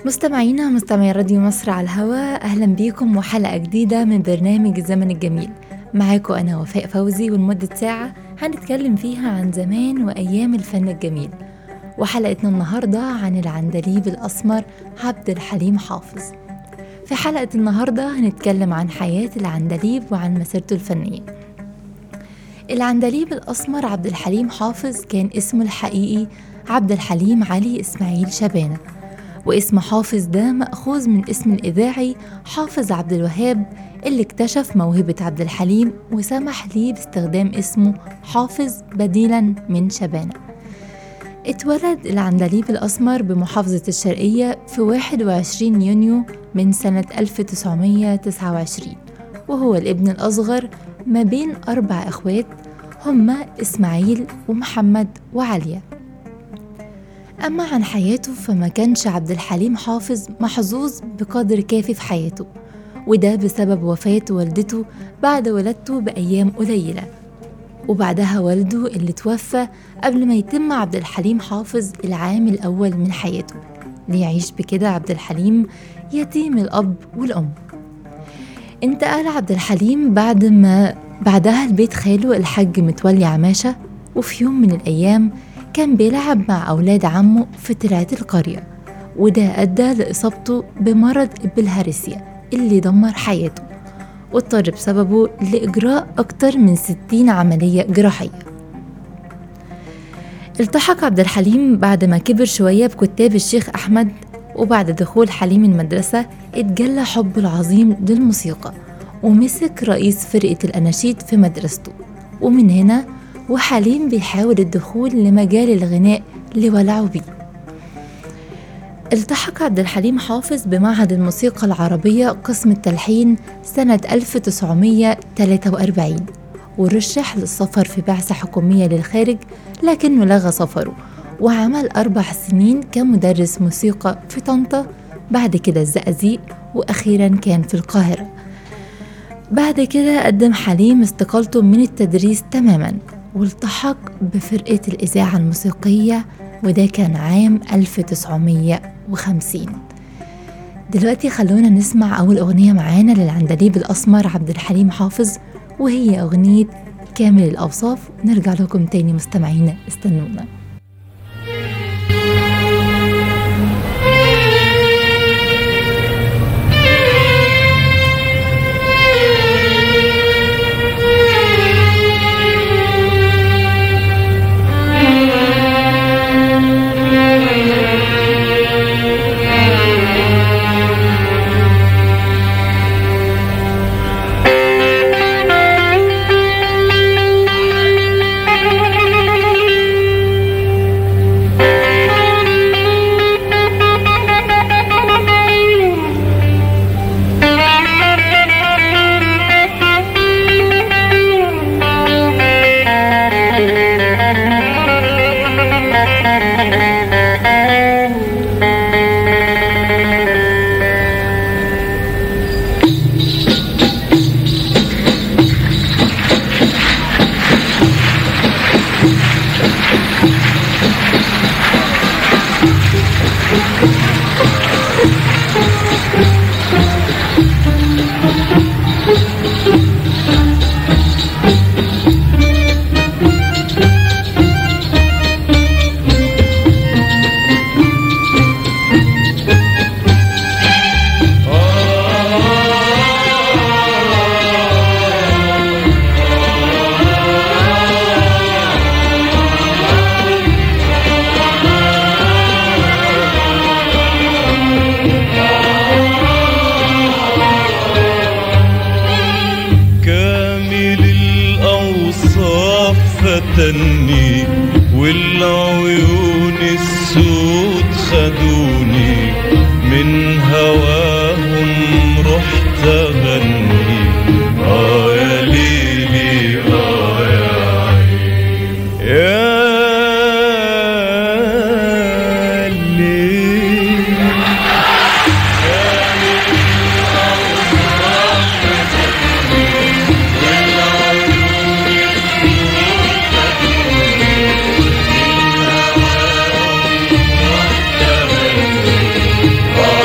مستمعينا مستمعي راديو مصر على الهواء أهلا بيكم وحلقة جديدة من برنامج الزمن الجميل معاكم أنا وفاء فوزي ولمدة ساعة هنتكلم فيها عن زمان وأيام الفن الجميل وحلقتنا النهاردة عن العندليب الأسمر عبد الحليم حافظ في حلقة النهاردة هنتكلم عن حياة العندليب وعن مسيرته الفنية العندليب الأسمر عبد الحليم حافظ كان اسمه الحقيقي عبد الحليم علي إسماعيل شبانة واسم حافظ ده مأخوذ من اسم الإذاعي حافظ عبد الوهاب اللي اكتشف موهبة عبد الحليم وسمح ليه باستخدام اسمه حافظ بديلا من شبانة اتولد العندليب الأسمر بمحافظة الشرقية في 21 يونيو من سنة 1929 وهو الابن الأصغر ما بين أربع إخوات هما إسماعيل ومحمد وعليا أما عن حياته فما كانش عبد الحليم حافظ محظوظ بقدر كافي في حياته وده بسبب وفاة والدته بعد ولادته بأيام قليلة وبعدها والده اللي توفى قبل ما يتم عبد الحليم حافظ العام الأول من حياته ليعيش بكده عبد الحليم يتيم الأب والأم انتقل عبد الحليم بعد ما بعدها لبيت خاله الحاج متولي عماشة وفي يوم من الأيام كان بيلعب مع أولاد عمه في ترعة القرية وده أدى لإصابته بمرض البلهارسيا اللي دمر حياته واضطر بسببه لإجراء أكتر من 60 عملية جراحية التحق عبد الحليم بعد ما كبر شوية بكتاب الشيخ أحمد وبعد دخول حليم المدرسة اتجلى حبه العظيم للموسيقى ومسك رئيس فرقة الأناشيد في مدرسته ومن هنا وحليم بيحاول الدخول لمجال الغناء اللي ولعوا بيه التحق عبد الحليم حافظ بمعهد الموسيقى العربية قسم التلحين سنة 1943 ورشح للسفر في بعثة حكومية للخارج لكنه لغى سفره وعمل أربع سنين كمدرس موسيقى في طنطا بعد كده الزقازيق وأخيرا كان في القاهرة بعد كده قدم حليم استقالته من التدريس تماما والتحق بفرقة الإذاعة الموسيقية وده كان عام 1950 دلوقتي خلونا نسمع أول أغنية معانا للعندليب الأسمر عبد الحليم حافظ وهي أغنية كامل الأوصاف نرجع لكم تاني مستمعينا استنونا كامل الأوصاف فتني والعيون السود خدوني من هواهم رحت أغني آه يا ليلي آه يا عيني يا ليل آه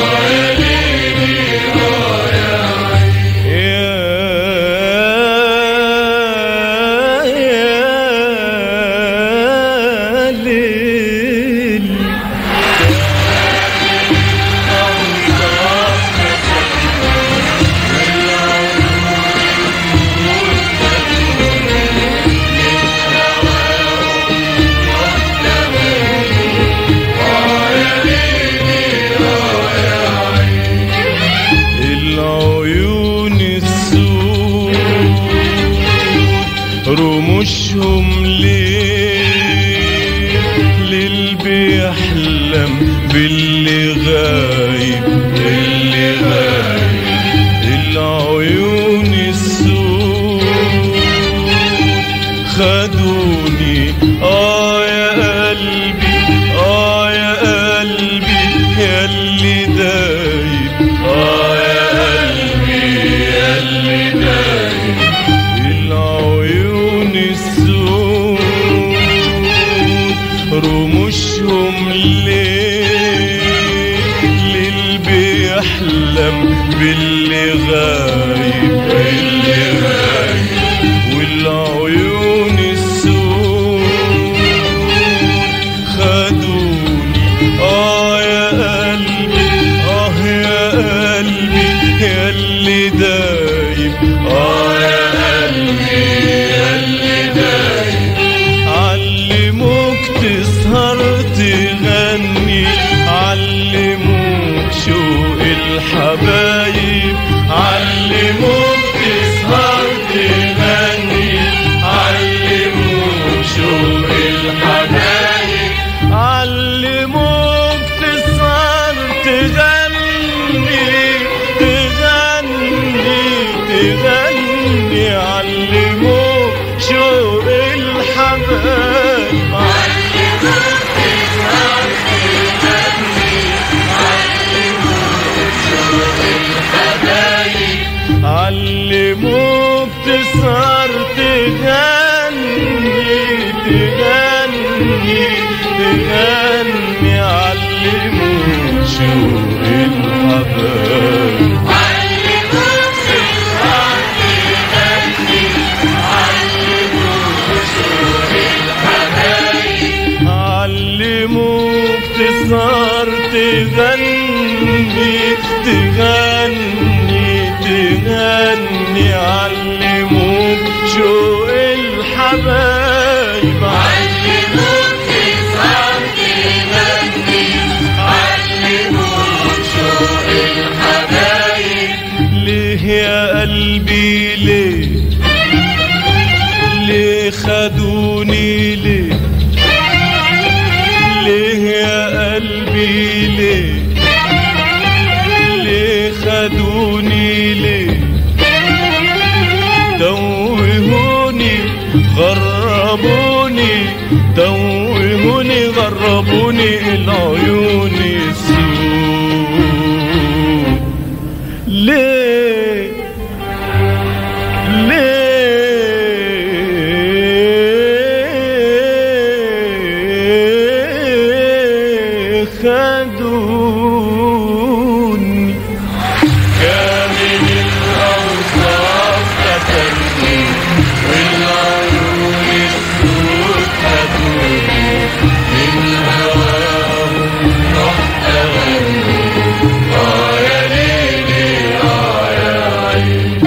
باللي غايب اللي غايب العيون السود خدوني اه يا قلبي اه يا قلبي يا اللي دايب اه يا قلبي يا اللي دايب العيون السود رموشهم ليه للي بيحلم باللي غايب باللي غايب والعيون السود خدوني اه يا قلبي اه يا قلبي يا اللي دايب اه يا قلبي يا اللي دايب علموك تسهر تغني علموك شوق الحبايب علموك تسهر تغني علموك شوق الحبايب علموك تسهر تغني تغني تغني علموك شوق الحبايب علموك تسهر تغني تغني تغني علموك شوق الحبايب علموك تسهر تغني تغني تغني علموك شوق الحبايب علموك تسهر تغني علموك شوق الحبايب ليه يا قلبي ليه ليه خدوني ليه ليه يا قلبي ليه ليه خدوني ليه توهوني غربوني توهوني غربوني العيون السود ليه ليه خدوني كامل الأوصاف قتلني والعيون السود خدوني من هواهم رحت أغني آه يا ليلي آه يا عيني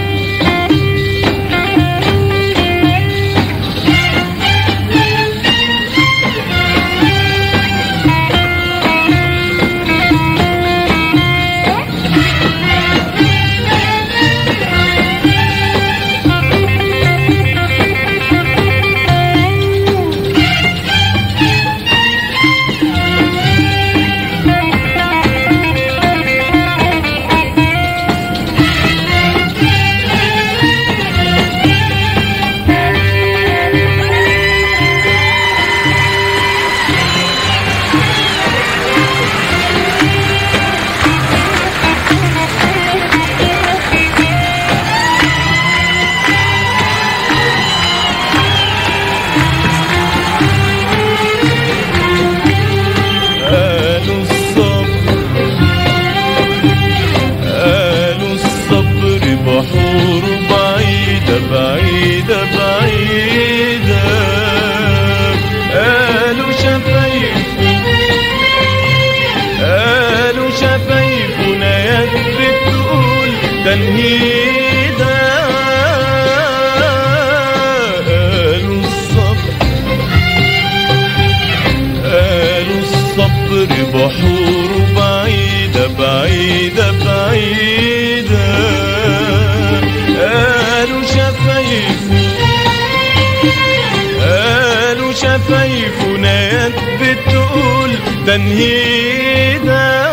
قالوا الصبر قالوا الصبر بحور بعيدة بعيدة بعيدة قالوا شفايفه قالوا شفايفنا يد بتقول تنهيدة قالوا الصبر قالوا الصبر بحور بعيدة بعيدة بعيدة قالوا شفايفه قالوا شفايفنا يد بتقول تنهيدا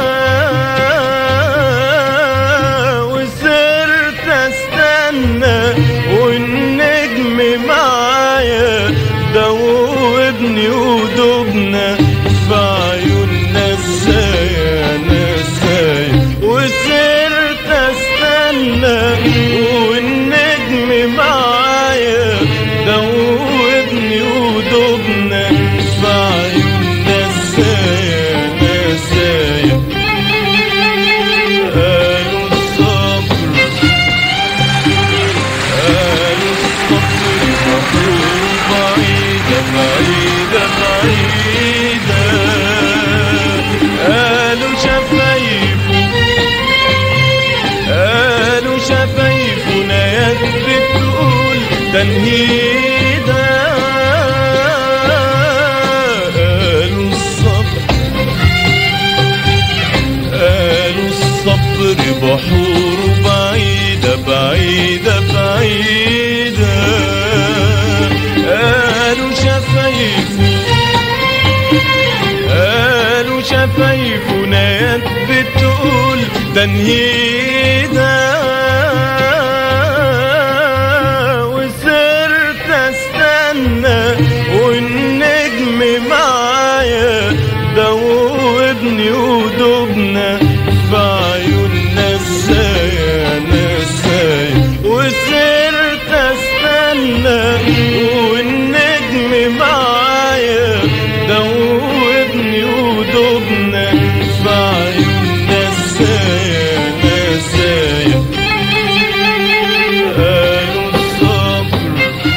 وصرت استنى والنجم معايا دوبني ودوبنا في عيوننا ازاي نساي وصرت استنى والنجم معايا دوبني ودوبنا في عيوننا ازاي نساي قالوا الصبر قالوا الصبر مطلوب بعيدة بعيدة بعيدة قالوا شفايفه قالوا شفايفه نيات بتقول تنهيدة قالوا الصبر قالوا الصبر بحور بعيدة بعيدة بعيدة قالوا شفايفه قالوا شفايفه نيات بتقول تنهيدة وصرت استنى والنجم معايا دوبني ودوبنا في عيوننا ازاي نساي وصرت استنى والنجم معايا دوبني ودوبنا في عيوننا ازاي نساي قالوا الصبر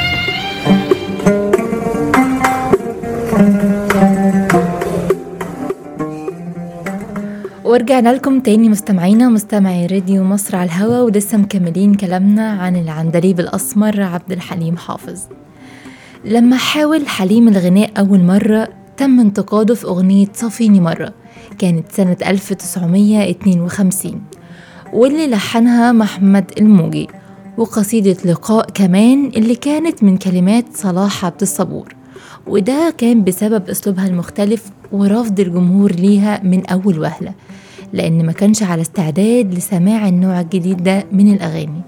ورجعنا لكم تاني مستمعينا مستمعي راديو مصر على الهوا ولسه مكملين كلامنا عن العندليب الأسمر عبد الحليم حافظ لما حاول حليم الغناء أول مرة تم انتقاده في أغنية صفيني مرة كانت سنة 1952 واللي لحنها محمد الموجي وقصيدة لقاء كمان اللي كانت من كلمات صلاح عبد الصبور وده كان بسبب أسلوبها المختلف ورفض الجمهور ليها من أول وهلة لأن ما كانش على استعداد لسماع النوع الجديد ده من الأغاني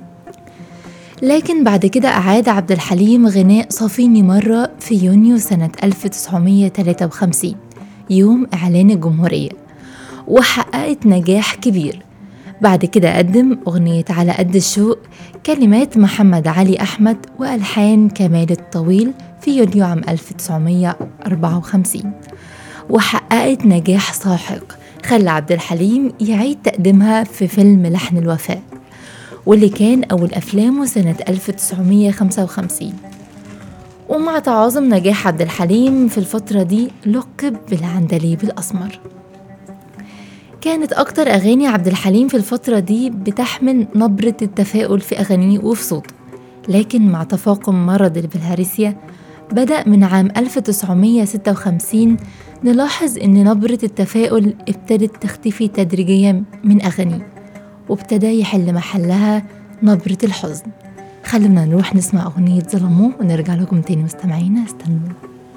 لكن بعد كده أعاد عبد الحليم غناء صفيني مرة في يونيو سنة 1953 يوم إعلان الجمهورية وحققت نجاح كبير بعد كده قدم أغنية على قد الشوق كلمات محمد علي أحمد وألحان كمال الطويل في يوليو عام 1954 وحققت نجاح ساحق خلى عبد الحليم يعيد تقديمها في فيلم لحن الوفاء واللي كان أول أفلامه سنة 1955 ومع تعاظم نجاح عبد الحليم في الفترة دي لقب بالعندليب الأسمر كانت أكتر أغاني عبد الحليم في الفترة دي بتحمل نبرة التفاؤل في أغانيه وفي صوته لكن مع تفاقم مرض البلهارسيا بدأ من عام 1956 نلاحظ إن نبرة التفاؤل ابتدت تختفي تدريجيا من أغانيه وابتدى يحل محلها نبرة الحزن خلونا نروح نسمع أغنية ظلموه ونرجع لكم تاني مستمعينا استنوا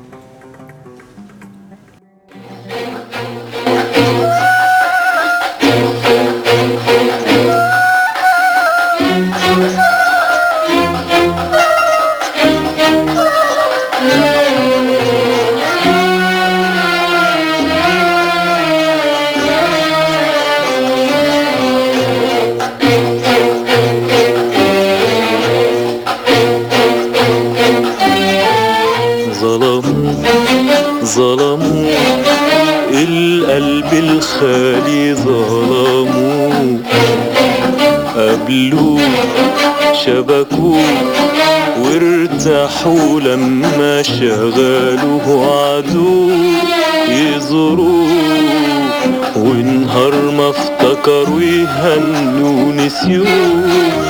ظلموا ظلموا القلب الخالي ظلموا قبلوه شبكوه وارتاحوا لما شغلوه عدو يزوروه ونهار ما افتكروا يهنوا نسيوه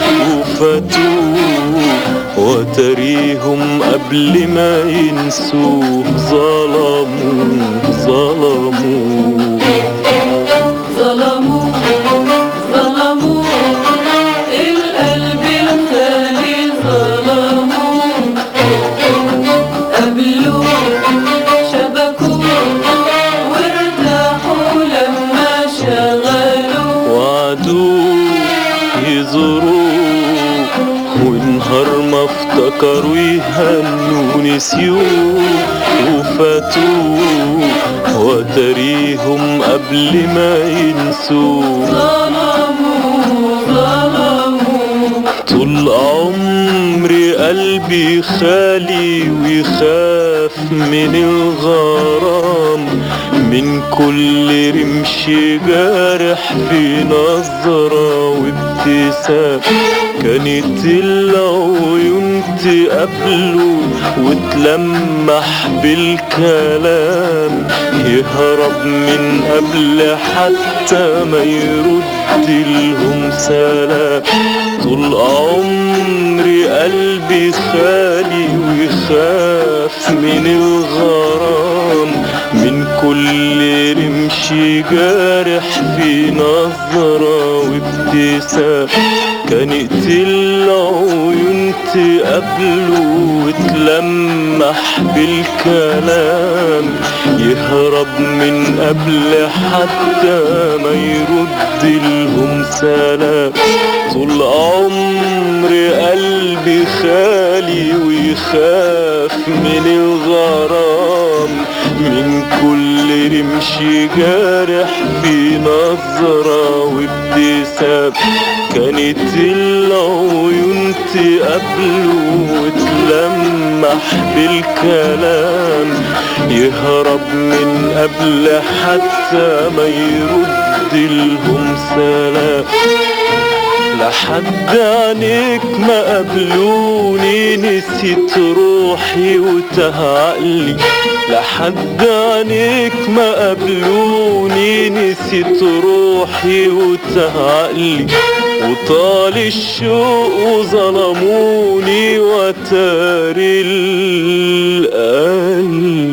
وفاتوه وتريهم قبل ما ينسوه ظلموا ظلموا ظلموا ظلموا القلب الخالي ظلموا قبلوا شبكوا ونهار ما افتكروا يهنوا نسيوه وفاتوه وتريهم قبل ما ينسوه ظلموا ظلموا طول عمري قلبي خالي ويخاف من الغرام من كل رمش جارح في نظرة وابتسام كانت العيون تقابله وتلمح بالكلام يهرب من قبل حتى ما يرد لهم سلام طول عمري قلبي خالي ويخاف من الغرام من كل رمش جارح في نظرة وابتسام كانت العيون تقابله وتلمح بالكلام يهرب من قبل حتى ما يرد لهم سلام طول عمري قلبي خالي ويخاف من الغرام من كل رمش جارح في نظرة وابتسام كانت العيون تقابله وتلمح بالكلام يهرب من قبل حتى ما يرد لهم سلام لحد عينيك ما قبلوني نسيت روحي وتاه عقلي لحد عينيك ما قبلوني نسيت روحي وتاه عقلي وطال الشوق وظلموني وتاري القلب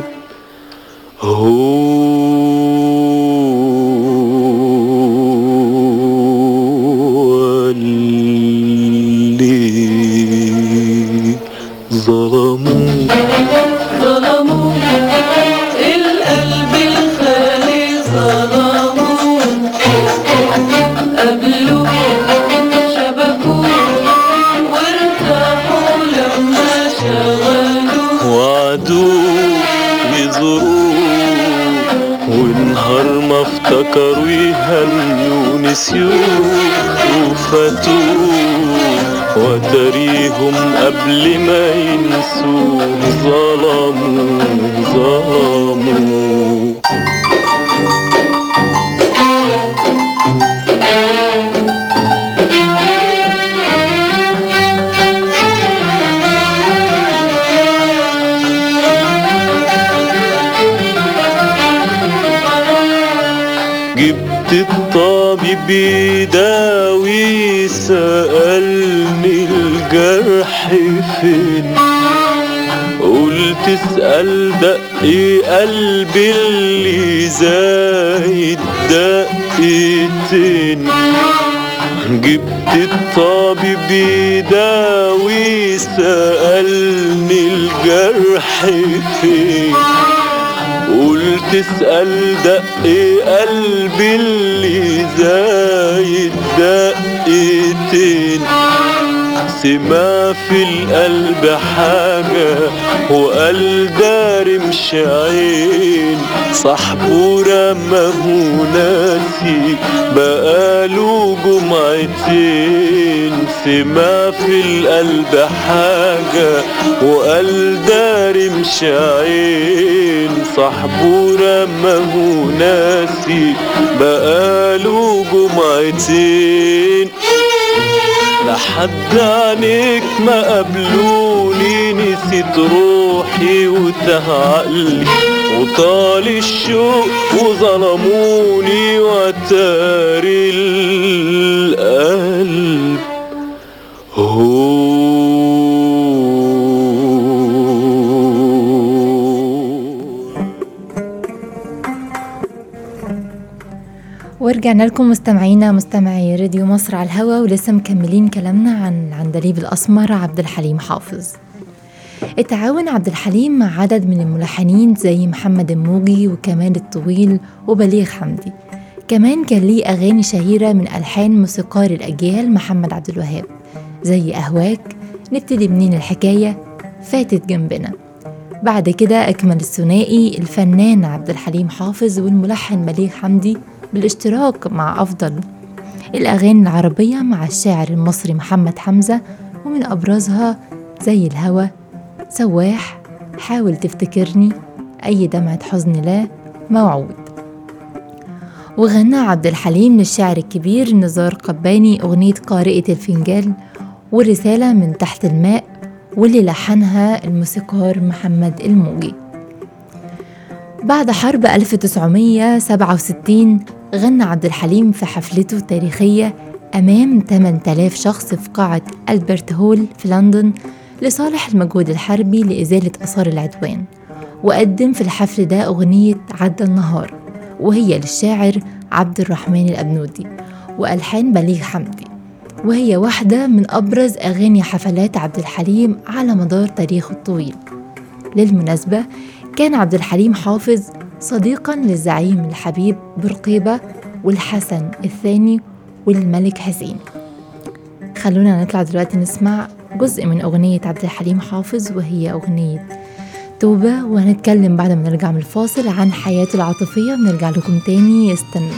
هو اللي ظلموه ظلموا القلب الخالي ظلموا قبلوا شبكوا وارتاحوا لما شغلوا وعدوه يزوروه ونهار ما افتكروا يهنوا نسيوه وفاتوه وتريهم قبل ما ينسوه ظلموا ظلموا جبت الطبيب يداوي سألني الجرح فين قلت اسأل دقي قلبي اللي زايد دقيتين جبت الطبيب يداوي سألني الجرح فين قلت اسأل دقي قلبي اللي زايد دقيتين سما في القلب حاجة وقال داري مش عين صاحبه رماه ناسي بقاله جمعتين سما في القلب حاجة وقال داري مش عين صاحبه رماه ناسي بقاله جمعتين لحد عينيك ما قبلوني نسيت روحي وتاه عقلي وطال الشوق وظلموني وتاري القلب هو ورجعنا لكم مستمعينا مستمعي راديو مصر على الهوا ولسه مكملين كلامنا عن العندليب الأسمر عبد الحليم حافظ اتعاون عبد الحليم مع عدد من الملحنين زي محمد الموجي وكمال الطويل وبليغ حمدي كمان كان ليه أغاني شهيرة من ألحان موسيقار الأجيال محمد عبد الوهاب زي أهواك نبتدي منين الحكاية فاتت جنبنا بعد كده أكمل الثنائي الفنان عبد الحليم حافظ والملحن مليك حمدي بالاشتراك مع أفضل الأغاني العربية مع الشاعر المصري محمد حمزة ومن أبرزها زي الهوى سواح حاول تفتكرني أي دمعة حزن لا موعود وغنى عبد الحليم للشاعر الكبير نزار قباني أغنية قارئة الفنجان ورسالة من تحت الماء واللي لحنها الموسيقار محمد الموجي بعد حرب 1967 غنى عبد الحليم في حفلته التاريخية أمام 8000 شخص في قاعة ألبرت هول في لندن لصالح المجهود الحربي لإزالة آثار العدوان وقدم في الحفل ده أغنية عدى النهار وهي للشاعر عبد الرحمن الأبنودي وألحان بليغ حمدي وهي واحدة من أبرز أغاني حفلات عبد الحليم على مدار تاريخه الطويل للمناسبة كان عبد الحليم حافظ صديقا للزعيم الحبيب برقيبة والحسن الثاني والملك حسين خلونا نطلع دلوقتي نسمع جزء من أغنية عبد الحليم حافظ وهي أغنية توبة وهنتكلم بعد ما نرجع من الفاصل عن حياته العاطفية ونرجع لكم تاني استنونا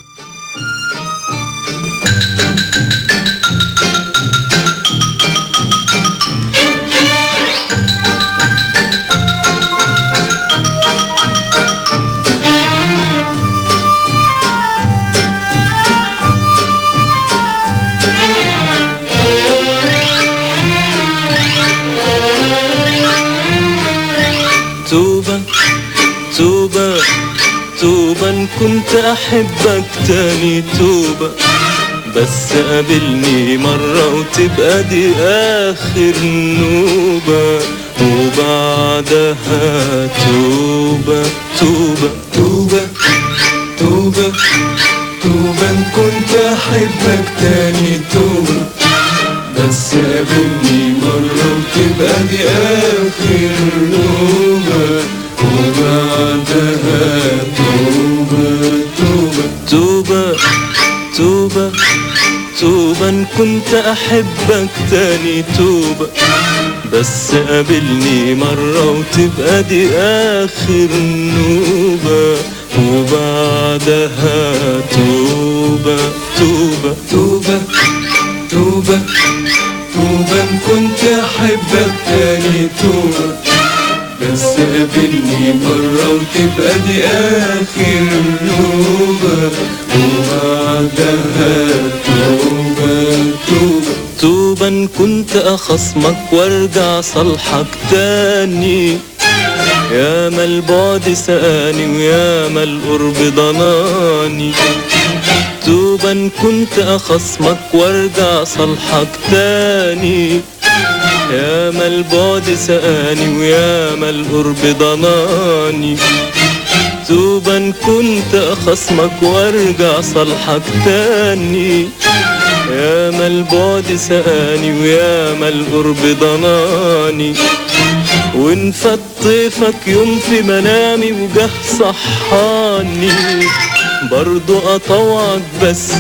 توبة توبة توبة إن كنت أحبك تاني توبة بس قابلني مرة وتبقى دي آخر نوبة وبعدها توبة توبة توبة توبة توبة إن كنت أحبك تاني توبة بس قابلني مرة وتبقى دي آخر نوبة وبعدها توبة توبة توبة توبة توبة إن كنت أحبك تاني توبة بس قابلني مرة وتبقى دي آخر نوبة وبعدها توبة توبة توبة توبة توبة إن كنت أحبك تاني توبة بس قابلني مرة وتبقى دي آخر نوبة وبعدها توبة توبة توبة إن كنت أخصمك وارجع صالحك تاني يا ما البعد سقاني ويا ما القرب ضناني توبة إن كنت أخصمك وارجع صالحك تاني يا ما البعد سقاني ويا ما القرب ضناني توبة إن كنت أخصمك وارجع صالحك تاني يا ما البعد سقاني ويا ما القرب ضناني وإن فات طيفك يوم في منامي وجه صحاني برضو أطوعك بس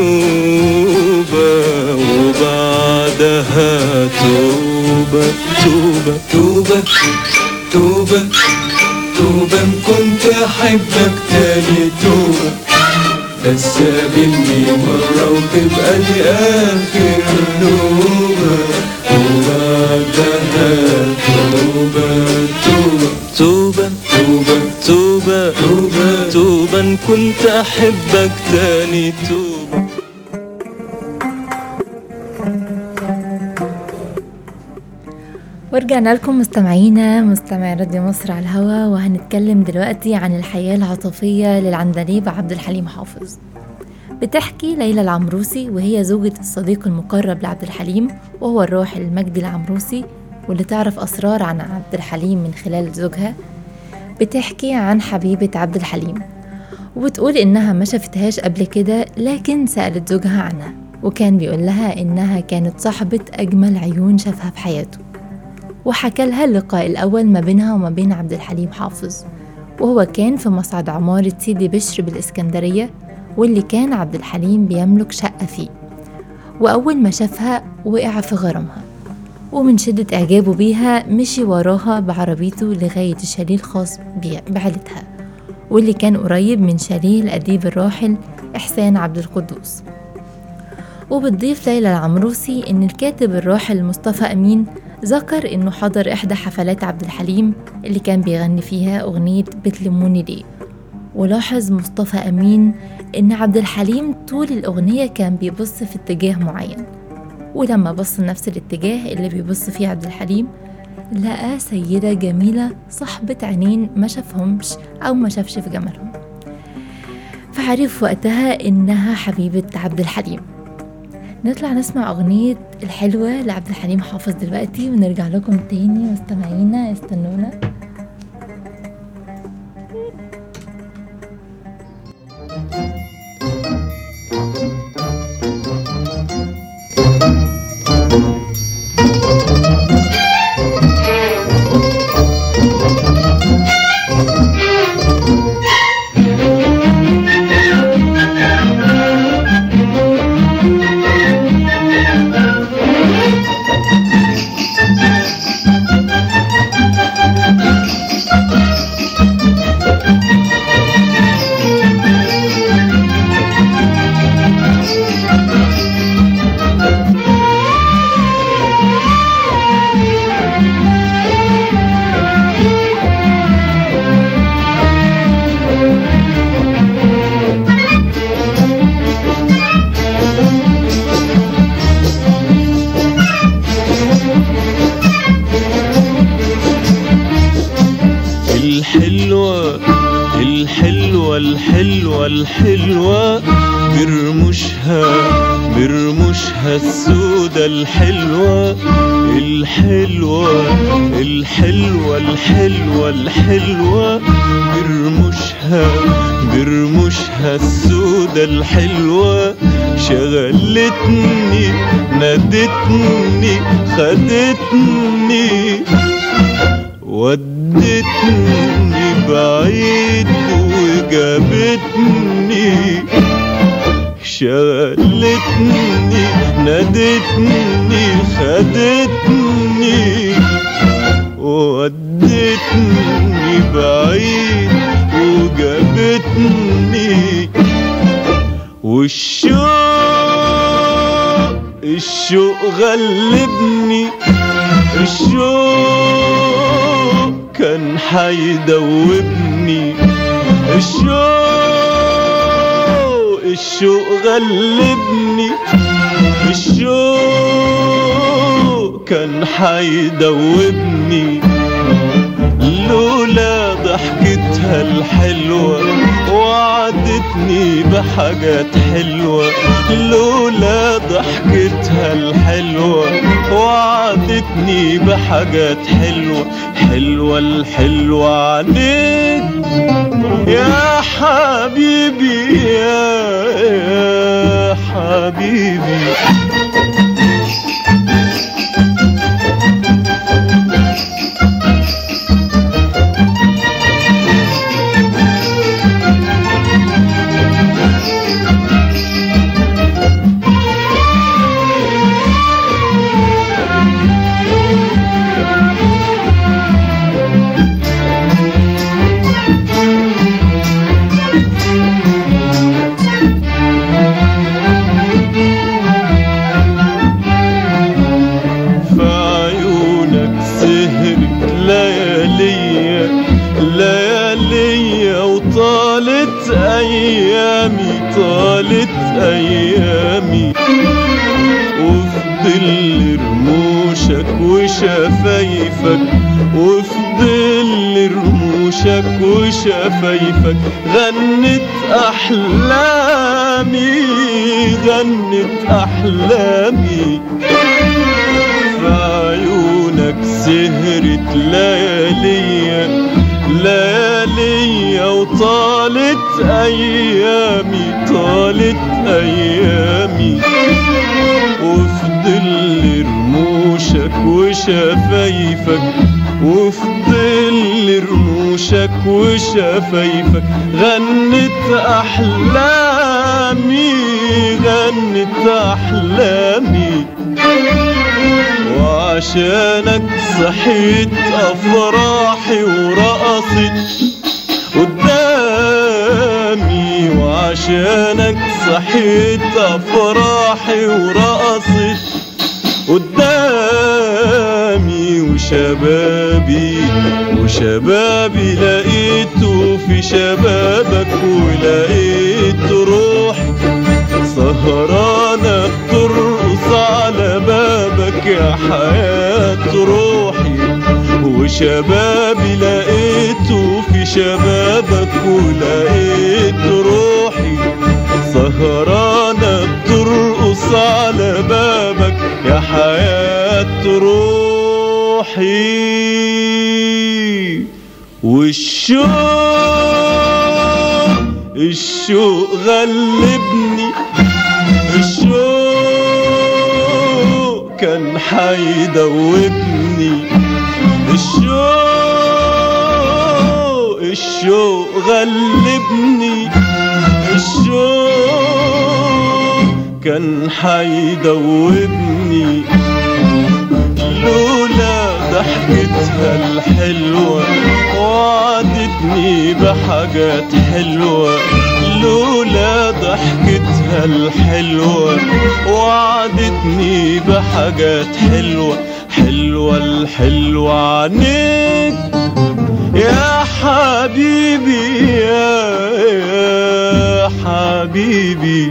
هنوبة وبعدها توبة توبة توبة توبة توبة إن كنت أحبك تاني توبة بس قابلني مرة وتبقى دي آخر نوبة وبعدها توبة توبة توبة توبة توبة توبة توبة إن كنت أحبك تاني توبة ورجعنا لكم مستمعينا مستمعي راديو مصر على الهوا وهنتكلم دلوقتي عن الحياة العاطفية للعندليب عبد الحليم حافظ بتحكي ليلى العمروسي وهي زوجة الصديق المقرب لعبد الحليم وهو الراحل مجدي العمروسي واللي تعرف أسرار عن عبد الحليم من خلال زوجها بتحكي عن حبيبة عبد الحليم وبتقول إنها ما شفتهاش قبل كده لكن سألت زوجها عنها وكان بيقول لها إنها كانت صاحبة أجمل عيون شافها في حياته وحكى لها اللقاء الأول ما بينها وما بين عبد الحليم حافظ وهو كان في مصعد عمارة سيدي بشر بالإسكندرية واللي كان عبد الحليم بيملك شقة فيه وأول ما شافها وقع في غرامها ومن شدة إعجابه بيها مشي وراها بعربيته لغاية الشاليه الخاص بي- بعيلتها واللي كان قريب من شاليه الأديب الراحل إحسان عبد القدوس وبتضيف ليلى العمروسي إن الكاتب الراحل مصطفى أمين ذكر إنه حضر إحدى حفلات عبد الحليم اللي كان بيغني فيها أغنية بتلموني ليه ولاحظ مصطفى أمين إن عبد الحليم طول الأغنية كان بيبص في اتجاه معين ولما بص لنفس الاتجاه اللي بيبص فيه عبد الحليم لقى سيدة جميلة صاحبة عينين ما شافهمش أو ما شافش في جمالهم فعرف وقتها إنها حبيبة عبد الحليم نطلع نسمع أغنية الحلوة لعبد الحليم حافظ دلوقتي ونرجع لكم تاني مستمعينا استنونا الحلوة الحلوة الحلوة الحلوة برمشها برمشها السودة الحلوة الحلوة الحلوة الحلوة الحلوة برمشها برمشها السودة الحلوة شغلتني نادتني خدتني ودتني بعيد وجابتني شغلتني نادتني خدتني ودتني بعيد وجابتني والشوق الشوق غلبني الشوق كان حيدوبني الشوق الشوق غلبني الشوق كان حيدوبني لولا ضحكتها الحلوة وعدتني بحاجات حلوة لولا ضحكتها الحلوة وعدتني بحاجات حلوة حلوة الحلوة عليك يا حبيبي يا, يا حبيبي في عيونك سهرت لياليا لياليا وطالت ايامي طالت ايامي وفي ظل رموشك وشفايفك وفي ظل رموشك وشفايفك غنت احلامي غنت احلامي في عيونك سهرت لياليا لياليا وطالت ايامي طالت ايامي وفي ظل رموشك وشفايفك وفي ظل رموشك وشفايفك غنت احلامي غنت احلامي وعشت وعشانك صحيت افراحي ورقصت قدامي وعشانك صحيت افراحي ورقصت قدامي وشبابي وشبابي لقيته في شبابك ولقيت روحي سهرانة بترقص على بابك يا حياة روحي وشبابي لقيته في شبابك ولقيت روحي سهرانة بترقص على بابك يا حياة روحي والشوق الشوق غلبني الشوق كان حيدوبني الشوق الشوق غلبني الشوق كان حيدوبني لولا ضحكتها الحلوة وعدتني بحاجات حلوة لولا ضحكتها الحلوة وعدتني بحاجات حلوة حلوة الحلوة عنيك يا حبيبي يا, يا حبيبي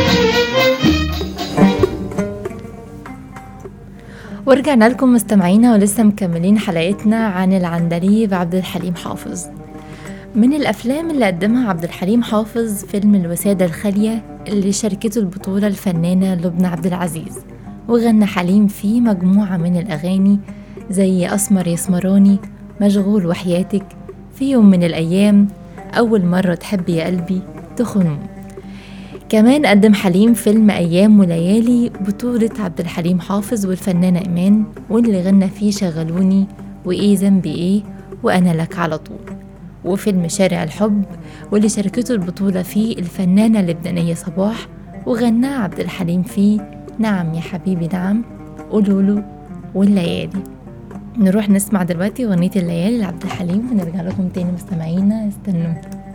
ورجعنا لكم مستمعينا ولسه مكملين حلقتنا عن العندليب عبد الحليم حافظ من الأفلام اللي قدمها عبد الحليم حافظ فيلم الوسادة الخالية اللي شاركته البطولة الفنانة لبنى عبد العزيز وغنى حليم فيه مجموعة من الأغاني زي أسمر يسمراني مشغول وحياتك في يوم من الأيام أول مرة تحب يا قلبي تخنون كمان قدم حليم فيلم أيام وليالي بطولة عبد الحليم حافظ والفنانة إيمان واللي غنى فيه شغلوني وإيه ذنبي إيه وأنا لك على طول وفيلم شارع الحب واللي شاركته البطولة فيه الفنانة اللبنانية صباح وغنى عبد الحليم فيه نعم يا حبيبي نعم قولوله والليالي نروح نسمع دلوقتي أغنية الليالي لعبد الحليم ونرجع لكم تاني مستمعينا استنوا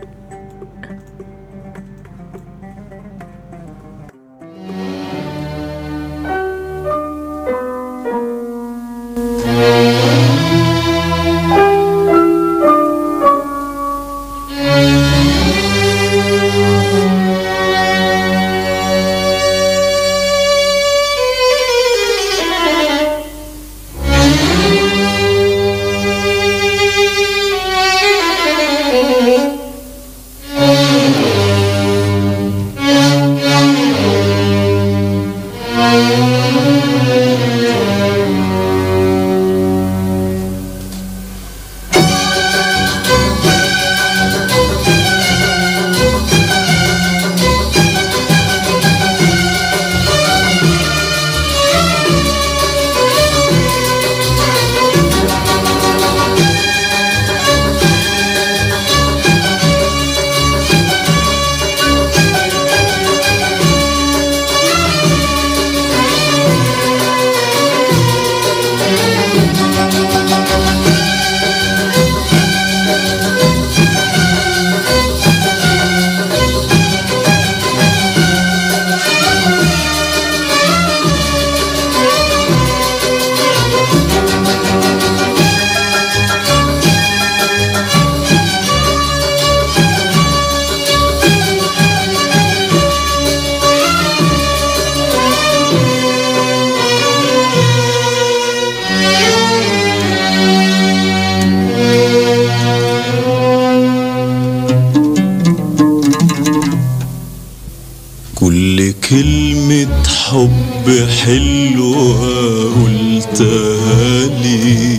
كل كلمة حب حلوة قلتها لي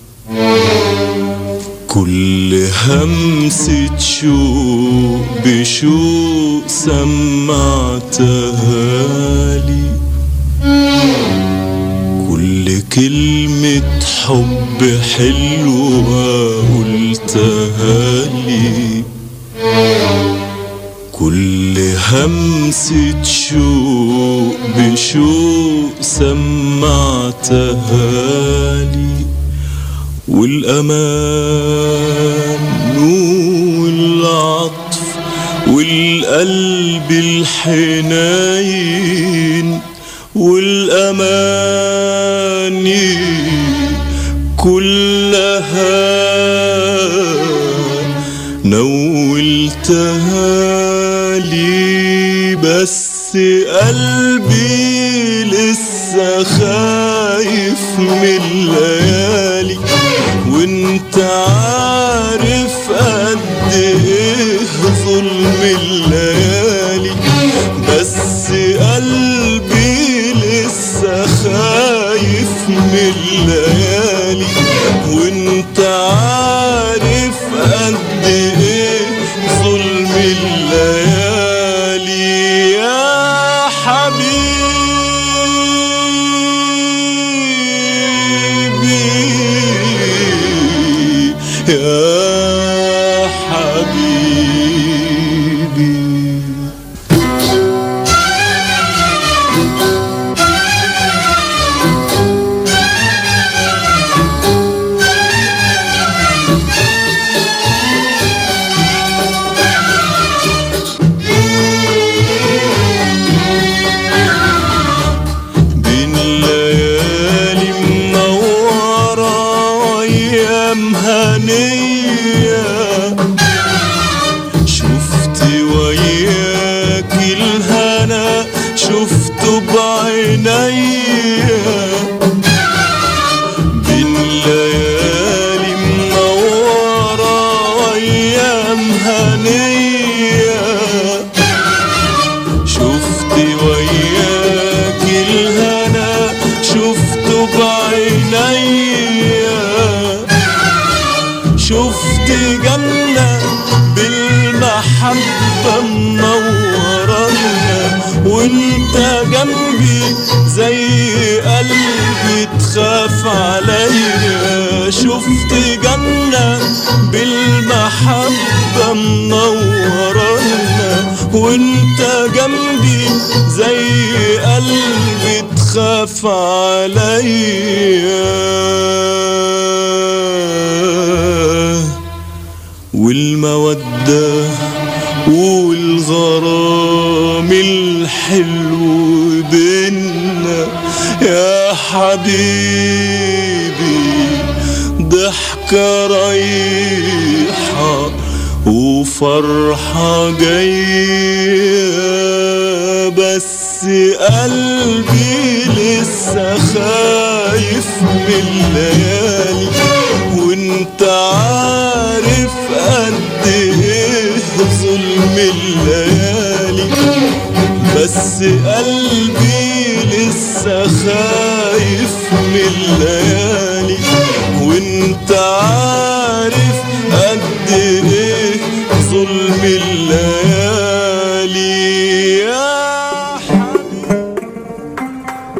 كل همسة شوق بشوق سمعتها لي كل كلمة حب حلوة قلتها لي كل همسة شوق بشوق سمعتها لي والأمان والعطف والقلب الحنين والأماني كلها نولتها لي بس قلبي لسه خايف من الليالي وانت عارف قد ايه ظلم الليالي بس قلبي لسه خايف من الليالي وانت عارف قد ايه ظلم الليالي يا حبيبي يا حبيبي بين ليالي منورة أيام هنية شفت وياك الهنا شفته بعينيا بين ليالي منورة أيام هنية شفت وياك الهنا شفته بعينيا شفت جنة بالمحبة منورنا وانت جنبي زي قلبي تخاف عليا شفت جنة بالمحبة منورنا وانت جنبي زي قلبي تخاف عليا والمودة والغرام الحلو بينا يا حبيبي ضحكة رايحة وفرحة جاية بس قلبي لسه خايف من الليالي وانت عارف قد ايه ظلم الليالي بس قلبي لسه خايف من الليالي وانت عارف قد ايه ظلم الليالي يا حبيبي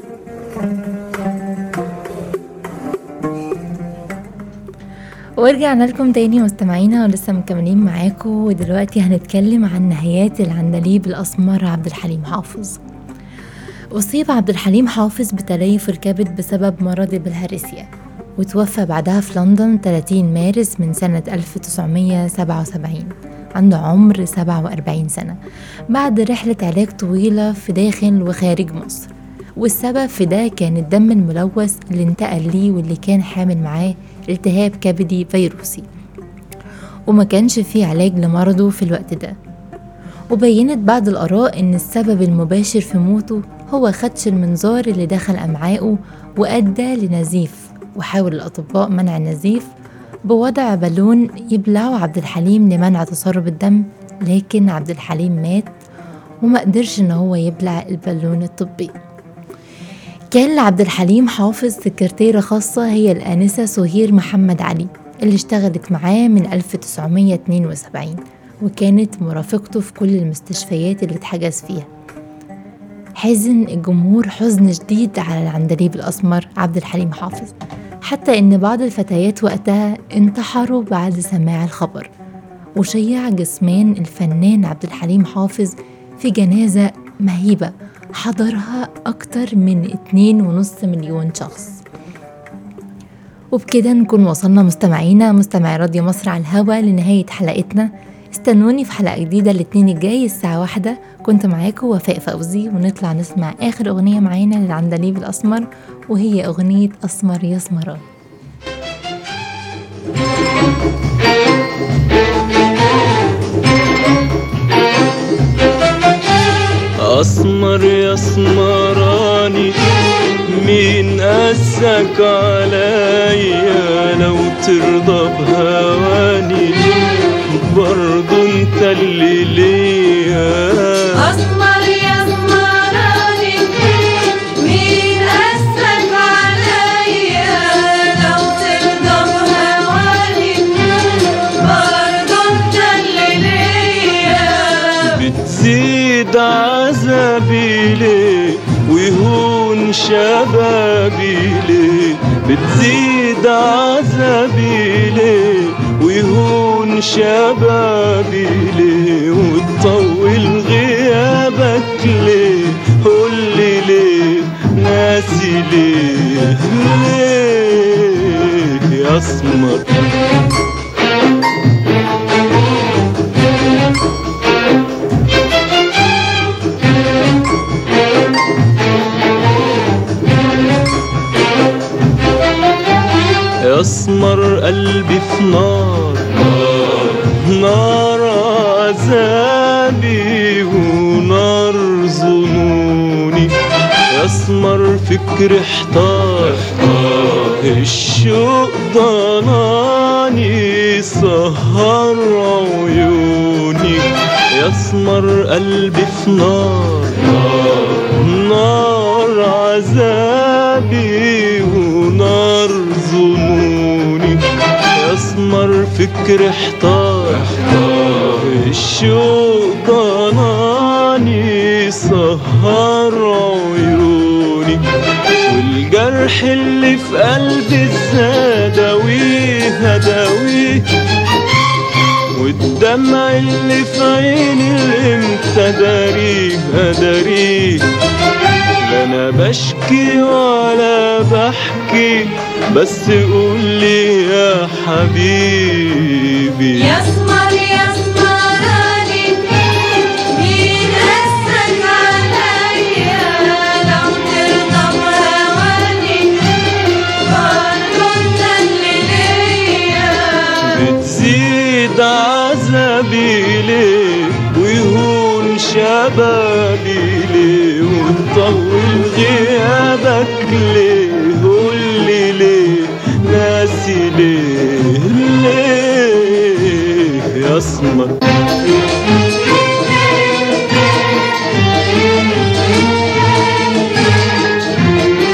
ورجعنا لكم تاني مستمعينا ولسه مكملين معاكم ودلوقتي هنتكلم عن نهايات العندليب الأسمر عبد الحليم حافظ أصيب عبد الحليم حافظ بتليف الكبد بسبب مرض بالهارسيا وتوفى بعدها في لندن 30 مارس من سنة 1977 عنده عمر 47 سنة بعد رحلة علاج طويلة في داخل وخارج مصر والسبب في ده كان الدم الملوث اللي انتقل ليه واللي كان حامل معاه التهاب كبدي فيروسي وما كانش فيه علاج لمرضه في الوقت ده وبينت بعض الآراء إن السبب المباشر في موته هو خدش المنظار اللي دخل أمعائه وأدى لنزيف وحاول الأطباء منع النزيف بوضع بالون يبلعه عبد الحليم لمنع تسرب الدم لكن عبد الحليم مات وما قدرش إن هو يبلع البالون الطبي كان لعبد الحليم حافظ سكرتيرة خاصة هي الآنسة سهير محمد علي اللي اشتغلت معاه من 1972 وكانت مرافقته في كل المستشفيات اللي اتحجز فيها حزن الجمهور حزن شديد على العندليب الأسمر عبد الحليم حافظ حتى إن بعض الفتيات وقتها انتحروا بعد سماع الخبر وشيع جسمان الفنان عبد الحليم حافظ في جنازة مهيبة حضرها أكتر من اتنين ونص مليون شخص وبكده نكون وصلنا مستمعينا مستمعي راديو مصر على الهوا لنهاية حلقتنا استنوني في حلقة جديدة الاثنين الجاي الساعة واحدة كنت معاكم وفاء فوزي ونطلع نسمع آخر أغنية معانا للعندليب الأسمر وهي أغنية أسمر يا سمران اسمر يا اسمراني مين قاسك عليا لو ترضى بهواني برضو انت اللي ليا أسمر يا أسمراني مين قاسك عليا لو ترضى بهواني برضه أنت اللي ليا بتزيد عذابي ليه ويهون شبابي ليه بتزيد عذابي ليه ويهون شبابي ليه وتطول غيابك ليه قولي ليه ناسي ليه ليه يا اسمر يسمر قلبي في نار نار عذابي ونار ظنوني يسمر فكر احتار الشوق ضناني سهر عيوني يسمر قلبي في نار نار عذابي ونار ظنوني يسمر فكر احتار الشوق ضناني سهر عيوني والجرح اللي في قلبي ازاي اداويه اداويه والدمع اللي في عيني امتى داريه اداريه لا انا بشكي ولا بحكي بس قولي يا حبيبي يا أسمر يا أسمراني مين قاسك عليا لو ترضى بهواني برضه أنت اللي ليا بتزيد عذابي ليه ويهون شبابي ليه وتطول غيابك ليه قولي ليه ناسي ليه ليه يا اسمر